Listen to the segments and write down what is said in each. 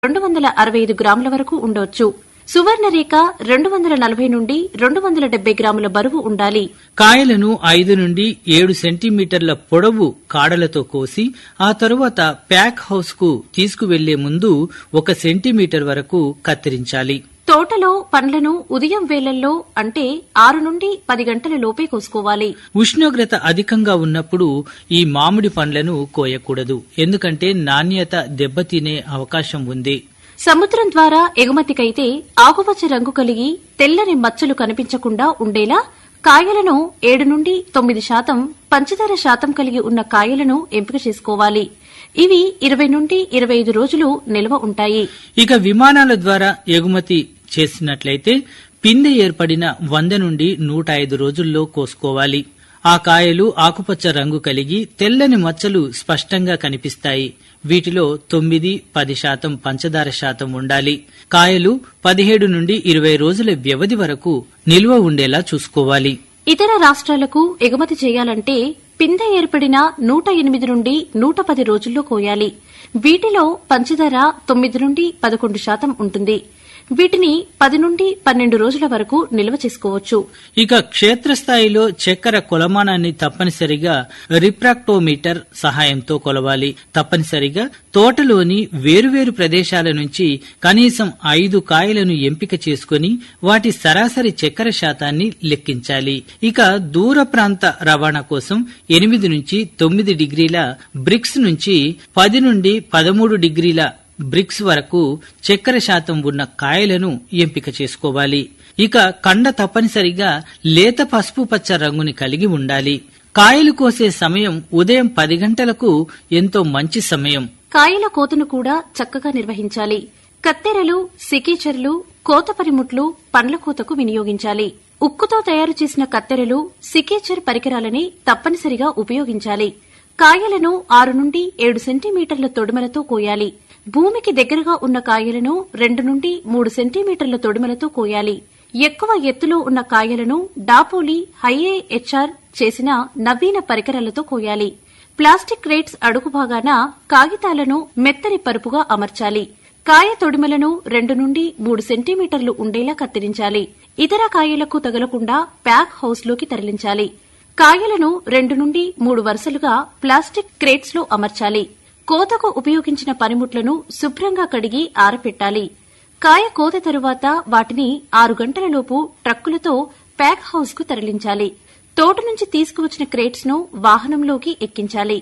రెండు వందల అరవై ఐదు గ్రాముల వరకు ఉండవచ్చు సువర్ణరేఖ రెండు వందల నలభై నుండి రెండు వందల డెబ్బై గ్రాముల బరువు ఉండాలి కాయలను ఐదు నుండి ఏడు సెంటీమీటర్ల పొడవు కాడలతో కోసి ఆ తరువాత ప్యాక్ హౌస్ కు తీసుకువెళ్లే ముందు ఒక సెంటీమీటర్ వరకు కత్తిరించాలి తోటలో పండ్లను ఉదయం వేళల్లో అంటే ఆరు నుండి పది గంటల లోపే కోసుకోవాలి ఉష్ణోగ్రత అధికంగా ఉన్నప్పుడు ఈ మామిడి పండ్లను కోయకూడదు ఎందుకంటే నాణ్యత దెబ్బతినే అవకాశం ఉంది సముద్రం ద్వారా ఎగుమతికైతే ఆకుపచ్చ రంగు కలిగి తెల్లని మచ్చలు కనిపించకుండా ఉండేలా కాయలను ఏడు నుండి తొమ్మిది శాతం పంచదార శాతం కలిగి ఉన్న కాయలను ఎంపిక చేసుకోవాలి ఇవి ఇరవై నుండి ఇరవై ఐదు రోజులు నిల్వ ఉంటాయి ఇక విమానాల ద్వారా ఎగుమతి చేసినట్లయితే పిందె ఏర్పడిన వంద నుండి నూట ఐదు రోజుల్లో కోసుకోవాలి ఆ కాయలు ఆకుపచ్చ రంగు కలిగి తెల్లని మచ్చలు స్పష్టంగా కనిపిస్తాయి వీటిలో తొమ్మిది పది శాతం పంచదార శాతం ఉండాలి కాయలు పదిహేడు నుండి ఇరవై రోజుల వ్యవధి వరకు నిల్వ ఉండేలా చూసుకోవాలి ఇతర రాష్ట్రాలకు ఎగుమతి చేయాలంటే పిందె ఏర్పడిన నూట ఎనిమిది నుండి నూట పది రోజుల్లో కోయాలి వీటిలో పంచదార తొమ్మిది నుండి పదకొండు శాతం ఉంటుంది వీటిని పది నుండి పన్నెండు రోజుల వరకు నిల్వ చేసుకోవచ్చు ఇక క్షేత్రస్థాయిలో చక్కెర కొలమానాన్ని తప్పనిసరిగా రిప్రాక్టోమీటర్ సహాయంతో కొలవాలి తప్పనిసరిగా తోటలోని వేరువేరు ప్రదేశాల నుంచి కనీసం ఐదు కాయలను ఎంపిక చేసుకుని వాటి సరాసరి చక్కెర శాతాన్ని లెక్కించాలి ఇక దూర ప్రాంత రవాణా కోసం ఎనిమిది నుంచి తొమ్మిది డిగ్రీల బ్రిక్స్ నుంచి పది నుండి పదమూడు డిగ్రీల బ్రిక్స్ వరకు చక్కెర శాతం ఉన్న కాయలను ఎంపిక చేసుకోవాలి ఇక కండ తప్పనిసరిగా లేత పసుపు పచ్చ రంగుని కలిగి ఉండాలి కాయలు కోసే సమయం ఉదయం పది గంటలకు ఎంతో మంచి సమయం కాయల కోతను కూడా చక్కగా నిర్వహించాలి కత్తెరలు సికీచర్లు కోత పనిముట్లు పండ్ల కోతకు వినియోగించాలి ఉక్కుతో తయారు చేసిన కత్తెరలు సికేచర్ పరికరాలని తప్పనిసరిగా ఉపయోగించాలి కాయలను ఆరు నుండి ఏడు సెంటీమీటర్ల తొడిమలతో కోయాలి భూమికి దగ్గరగా ఉన్న కాయలను రెండు నుండి మూడు సెంటీమీటర్ల తొడిమలతో కోయాలి ఎక్కువ ఎత్తులో ఉన్న కాయలను డాపోలి హైఏహెచ్ఆర్ చేసిన నవీన పరికరాలతో కోయాలి ప్లాస్టిక్ రేట్స్ అడుగు భాగాన కాగితాలను మెత్తని పరుపుగా అమర్చాలి కాయ తొడిమలను రెండు నుండి మూడు సెంటీమీటర్లు ఉండేలా కత్తిరించాలి ఇతర కాయలకు తగలకుండా ప్యాక్ హౌస్లోకి తరలించాలి కాయలను రెండు నుండి మూడు వరుసలుగా ప్లాస్టిక్ క్రేట్స్ లో అమర్చాలి కోతకు ఉపయోగించిన పనిముట్లను శుభ్రంగా కడిగి ఆరపెట్టాలి కాయ కోత తరువాత వాటిని ఆరు గంటలలోపు ట్రక్కులతో ప్యాక్ హౌస్ కు తరలించాలి తోట నుంచి తీసుకువచ్చిన క్రేట్స్ ను వాహనంలోకి ఎక్కించాలి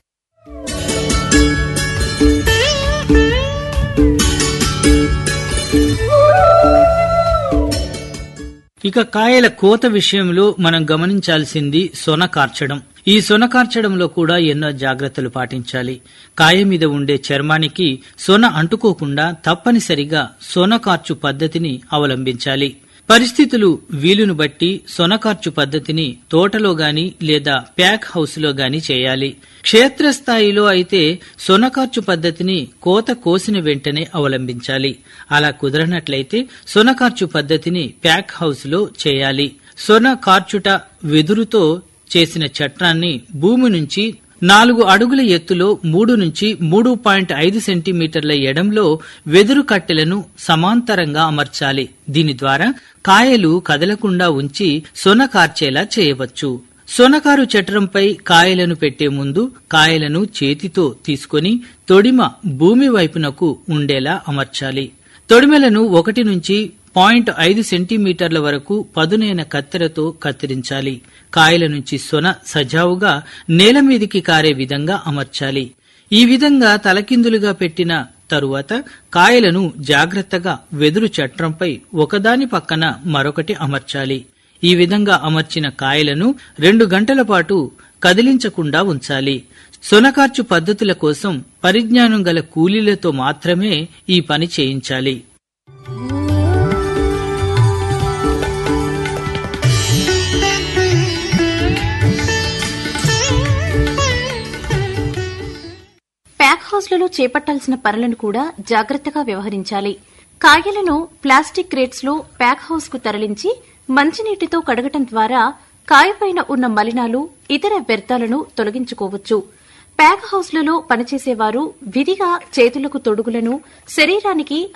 ఇక కాయల కోత విషయంలో మనం గమనించాల్సింది సొన కార్చడం ఈ సొన కార్చడంలో కూడా ఎన్నో జాగ్రత్తలు పాటించాలి కాయ మీద ఉండే చర్మానికి సొన అంటుకోకుండా తప్పనిసరిగా సొన కార్చు పద్ధతిని అవలంబించాలి పరిస్థితులు వీలును బట్టి సొనకార్చు పద్ధతిని తోటలో గాని లేదా ప్యాక్ హౌస్ లో గాని చేయాలి క్షేత్రస్థాయిలో అయితే సొనకార్చు పద్ధతిని కోత కోసిన వెంటనే అవలంబించాలి అలా కుదరనట్లయితే సొనకార్చు పద్ధతిని ప్యాక్ హౌస్ లో చేయాలి సొన కార్చుట వెదురుతో చేసిన చట్రాన్ని భూమి నుంచి నాలుగు అడుగుల ఎత్తులో మూడు నుంచి మూడు పాయింట్ ఐదు సెంటీమీటర్ల ఎడంలో వెదురు కట్టెలను సమాంతరంగా అమర్చాలి దీని ద్వారా కాయలు కదలకుండా ఉంచి సొన కార్చేలా చేయవచ్చు సొనకారు చట్రంపై కాయలను పెట్టే ముందు కాయలను చేతితో తీసుకొని తొడిమ భూమి వైపునకు ఉండేలా అమర్చాలి తొడిమెలను ఒకటి నుంచి పాయింట్ ఐదు సెంటీమీటర్ల వరకు పదునైన కత్తెరతో కత్తిరించాలి కాయల నుంచి సొన సజావుగా నేల మీదికి కారే విధంగా అమర్చాలి ఈ విధంగా తలకిందులుగా పెట్టిన తరువాత కాయలను జాగ్రత్తగా వెదురు చట్రంపై ఒకదాని పక్కన మరొకటి అమర్చాలి ఈ విధంగా అమర్చిన కాయలను రెండు గంటల పాటు కదిలించకుండా ఉంచాలి సొనకార్చు పద్ధతుల కోసం పరిజ్ఞానం గల కూలీలతో మాత్రమే ఈ పని చేయించాలి ప్యాక్ హౌస్లలో చేపట్టాల్సిన పనులను కూడా జాగ్రత్తగా వ్యవహరించాలి కాయలను ప్లాస్టిక్ క్రేట్స్ లో ప్యాక్ హౌస్ కు తరలించి మంచినీటితో కడగటం ద్వారా కాయపైన ఉన్న మలినాలు ఇతర వ్యర్థాలను తొలగించుకోవచ్చు ప్యాక్ హౌస్లలో పనిచేసేవారు విధిగా చేతులకు తొడుగులను శరీరానికి